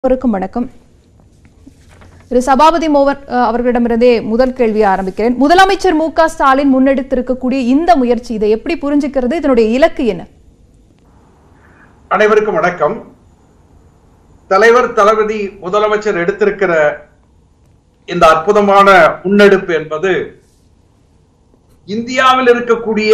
அனைவருக்கும் வணக்கம் திரு சபாபதி மோகன் அஹ், அவர்களிடமிருந்தே முதல் கேள்வியை ஆரம்பிக்கிறேன் முதலமைச்சர் மு க ஸ்டாலின் முன்னெடுத்திருக்கக்கூடிய இந்த முயற்சி இதை எப்படி புரிஞ்சுக்கிறது இதனுடைய இலக்கு என்ன அனைவருக்கும் வணக்கம் தலைவர் தளபதி முதலமைச்சர் எடுத்திருக்கிற இந்த அற்புதமான முன்னெடுப்பு என்பது இந்தியாவில் இருக்கக்கூடிய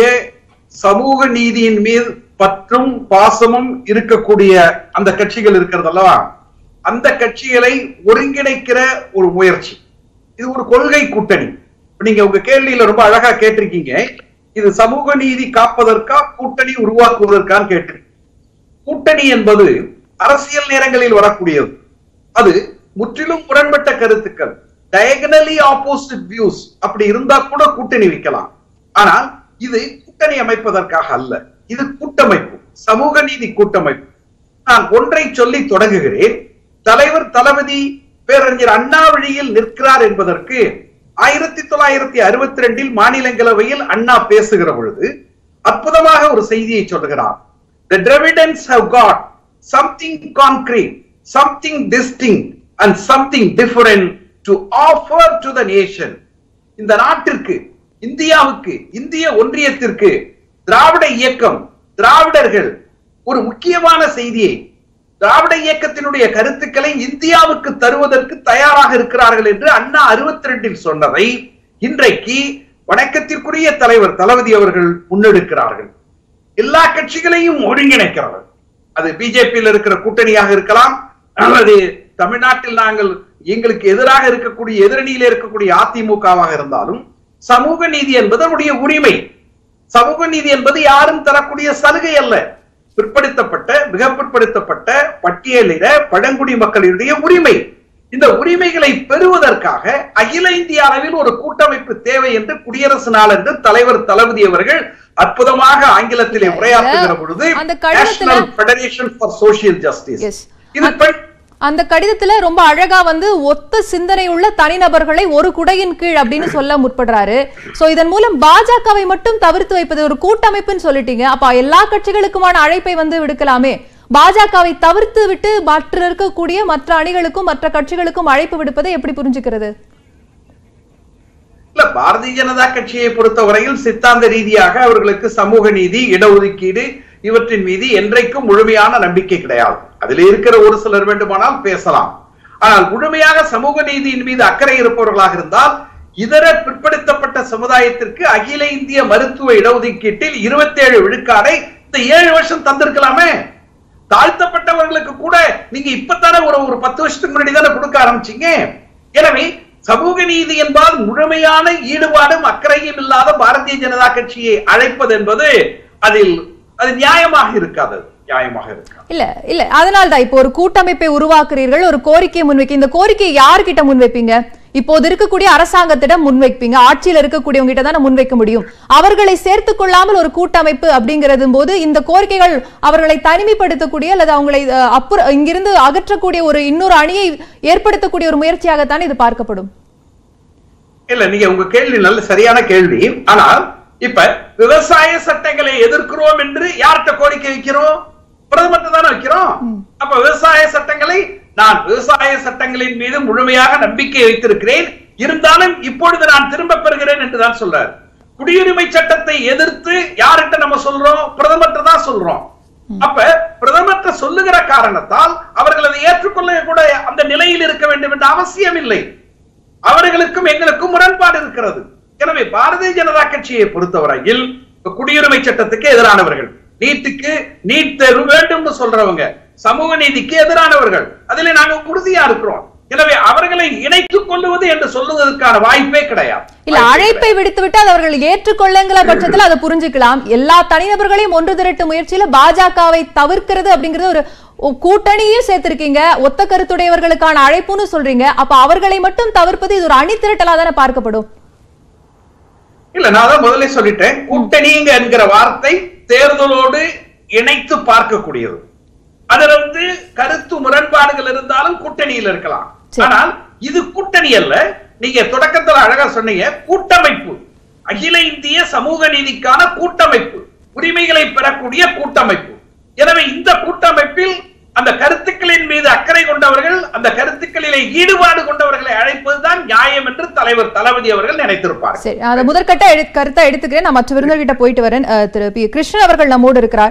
சமூக நீதியின் மீது பற்றும் பாசமும் இருக்கக்கூடிய அந்த கட்சிகள் இருக்கிறது அல்லவா அந்த கட்சிகளை ஒருங்கிணைக்கிற ஒரு முயற்சி இது ஒரு கொள்கை கூட்டணி இப்ப நீங்க உங்க கேள்வியில ரொம்ப அழகா கேட்டிருக்கீங்க இது சமூக நீதி காப்பதற்கா கூட்டணி உருவாக்குவதற்கான்னு கேட்டிருக்கீங்க கூட்டணி என்பது அரசியல் நேரங்களில் வரக்கூடியது அது முற்றிலும் முரண்பட்ட கருத்துக்கள் டயகனலி ஆப்போசிட் வியூஸ் அப்படி இருந்தா கூட கூட்டணி வைக்கலாம் ஆனால் இது கூட்டணி அமைப்பதற்காக அல்ல இது கூட்டமைப்பு சமூக நீதி கூட்டமைப்பு நான் ஒன்றை சொல்லி தொடங்குகிறேன் தலைவர் தளபதி பேரறிஞர் அண்ணா வழியில் நிற்கிறார் என்பதற்கு ஆயிரத்தி தொள்ளாயிரத்தி அறுபத்தி ரெண்டில் மாநிலங்களவையில் அண்ணா பேசுகிற பொழுது அற்புதமாக ஒரு செய்தியை சொல்லுகிறார் The Dravidians have got something concrete, something distinct, and something different to offer to the nation. இந்த நாட்டிற்கு இந்தியாவுக்கு இந்திய ஒன்றியத்திற்கு திராவிட இயக்கம் திராவிடர்கள் ஒரு முக்கியமான செய்தியை திராவிட இயக்கத்தினுடைய கருத்துக்களை இந்தியாவுக்கு தருவதற்கு தயாராக இருக்கிறார்கள் என்று அண்ணா அறுபத்தி ரெண்டில் சொன்னதை இன்றைக்கு வணக்கத்திற்குரிய தலைவர் தளபதி அவர்கள் முன்னெடுக்கிறார்கள் எல்லா கட்சிகளையும் ஒருங்கிணைக்கிறார்கள் அது பிஜேபியில் இருக்கிற கூட்டணியாக இருக்கலாம் அல்லது தமிழ்நாட்டில் நாங்கள் எங்களுக்கு எதிராக இருக்கக்கூடிய எதிரணியில் இருக்கக்கூடிய அதிமுகவாக இருந்தாலும் சமூக நீதி என்பது நம்முடைய உரிமை சமூக நீதி என்பது யாரும் தரக்கூடிய சலுகை அல்ல பிற்படுத்தப்பட்ட மிக பிற்படுத்தப்பட்ட பட்டியலிட பழங்குடி மக்களுடைய உரிமை இந்த உரிமைகளை பெறுவதற்காக அகில இந்திய அளவில் ஒரு கூட்டமைப்பு தேவை என்று குடியரசு நாள் என்று தலைவர் தளபதி அவர்கள் அற்புதமாக ஆங்கிலத்திலே உரையாற்றுகிற பொழுது அந்த கடிதத்துல- national federation for social justice Yes. இது பெண் அந்த கடிதத்துல ரொம்ப அழகா வந்து ஒத்த சிந்தனை உள்ள தனிநபர்களை ஒரு குடையின் கீழ் அப்படின்னு சொல்ல முற்படுறாரு சோ இதன் மூலம் பாஜகவை மட்டும் தவிர்த்து வைப்பது ஒரு கூட்டமைப்புன்னு சொல்லிட்டீங்க அப்ப எல்லா கட்சிகளுக்குமான அழைப்பை வந்து விடுக்கலாமே பாஜகவை தவிர்த்து விட்டு மற்ற இருக்கக்கூடிய மற்ற அணிகளுக்கும் மற்ற கட்சிகளுக்கும் அழைப்பு விடுப்பதை எப்படி புரிஞ்சுக்கிறது இல்ல பாரதிய ஜனதா கட்சியை பொறுத்தவரையில் சித்தாந்த ரீதியாக அவர்களுக்கு சமூக நீதி இடஒதுக்கீடு இவற்றின் மீது என்றைக்கும் முழுமையான நம்பிக்கை கிடையாது அதில் இருக்கிற ஒரு சிலர் வேண்டுமானால் பேசலாம் ஆனால் முழுமையாக சமூக நீதியின் மீது அக்கறை இருப்பவர்களாக இருந்தால் இதர பிற்படுத்தப்பட்ட சமுதாயத்திற்கு அகில இந்திய மருத்துவ இடஒதுக்கீட்டில் 27 விழுக்காடை இந்த ஏழு வருஷம் தந்திருக்கலாமே தாழ்த்தப்பட்டவர்களுக்கு கூட நீங்க இப்பதானே ஒரு ஒரு பத்து வருஷத்துக்கு முன்னாடி தானே கொடுக்க ஆரம்பிச்சீங்க எனவே சமூக நீதி என்பால் முழுமையான ஈடுபாடும் அக்கறையும் இல்லாத பாரதிய ஜனதா கட்சியை அழைப்பது என்பது அதில் அது நியாயமாக இருக்காது நியாயமாக இருக்காது இல்ல இல்ல அதனால தான் இப்போ ஒரு கூட்டமைப்பை உருவாக்குறீர்கள் ஒரு கோரிக்கையை முன்வைக்க இந்த கோரிக்கையை யார்கிட்ட முன்வைப்பீங்க இப்போது இருக்கக்கூடிய அரசாங்கத்திடம் முன்வைப்பீங்க ஆட்சியில் இருக்கக்கூடியவங்க கிட்ட தானே முன்வைக்க முடியும் அவர்களை சேர்த்துக் கொள்ளாமல் ஒரு கூட்டமைப்பு அப்படிங்கிறது போது இந்த கோரிக்கைகள் அவர்களை தனிமைப்படுத்தக்கூடிய அல்லது அவங்களை அஹ், அப்புற இங்கிருந்து அகற்றக்கூடிய ஒரு இன்னொரு அணியை ஏற்படுத்தக்கூடிய ஒரு முயற்சியாகத்தானே இது பார்க்கப்படும் இல்ல நீங்க உங்க கேள்வி நல்ல சரியான கேள்வி ஆனால் இப்ப விவசாய சட்டங்களை எதிர்க்கிறோம் என்று யார்கிட்ட கோரிக்கை வைக்கிறோம் பிரதமர்கிட்ட தானே வைக்கிறோம் அப்ப விவசாய சட்டங்களை நான் விவசாய சட்டங்களின் மீது முழுமையாக நம்பிக்கை வைத்திருக்கிறேன் இருந்தாலும் இப்பொழுது நான் திரும்ப பெறுகிறேன் என்று தான் சொல்றார் குடியுரிமை சட்டத்தை எதிர்த்து யார்கிட்ட நம்ம சொல்றோம் பிரதமர்கிட்ட தான் சொல்றோம் அப்ப பிரதமர்கிட்ட சொல்லுகிற காரணத்தால் அவர்கள் அதை ஏற்றுக்கொள்ள கூட அந்த நிலையில் இருக்க வேண்டும் என்ற அவசியம் இல்லை அவர்களுக்கும் எங்களுக்கும் முரண்பாடு இருக்கிறது எனவே பாரதிய ஜனதா கட்சியை பொறுத்தவரையில் இப்ப குடியுரிமை சட்டத்துக்கு எதிரானவர்கள் நீட்டுக்கு நீட் தேர்வு வேண்டும்னு சொல்றவங்க சமூக நீதிக்கு எதிரானவர்கள் அதிலே நாங்க உறுதியா இருக்கிறோம் எனவே அவர்களை இணைத்துக் கொள்ளுவது என்று சொல்லுவதற்கான வாய்ப்பே கிடையாது இல்ல அழைப்பை விடுத்துவிட்டு அதை அவர்கள் ஏற்றுக்கொள்ளுங்கிற பட்சத்துல அதை புரிஞ்சுக்கலாம் எல்லா தனிநபர்களையும் ஒன்று திரட்டும் முயற்சியில பாஜகவை தவிர்க்கிறது அப்படிங்கறது ஒரு ஒ- கூட்டணியும் சேர்த்திருக்கீங்க ஒத்த கருத்துடையவர்களுக்கான அழைப்புன்னு சொல்றீங்க அப்ப அவர்களை மட்டும் தவிர்ப்பது இது ஒரு அணி திரட்டலா தானே பார்க்கப்படும் இல்ல நான் தான் முதல்ல சொல்லிட்டேன் கூட்டணிங்க என்கிற வார்த்தை தேர்தலோடு இணைத்து பார்க்கக்கூடியது அதுல வந்து கருத்து முரண்பாடுகள் இருந்தாலும் கூட்டணியில் இருக்கலாம் சரி. ஆனால் இது கூட்டணி அல்ல நீங்க தொடக்கத்துல அழகா சொன்னீங்க கூட்டமைப்பு அகில இந்திய சமூக நீதிக்கான கூட்டமைப்பு உரிமைகளை பெறக்கூடிய கூட்டமைப்பு எனவே இந்த கூட்டமைப்பில் அந்த கருத்துக்களின் மீது அக்கறை கொண்டவர்கள் அந்த கருத்துக்களிலே ஈடுபாடு கொண்டவர்களை அழைப்பதுதான் நியாயம் என்று தலைவர் தளபதி அவர்கள் நினைத்திருப்பார் சரி அந்த முதற்கட்ட எடு- கருத்தை எடுத்துக்கிறேன் நான் மற்ற விருந்தினர்கிட்ட போயிட்டு வரேன் அஹ், திரு பி கிருஷ்ணன் அவர்கள் நம்மோடு இருக்கிறார்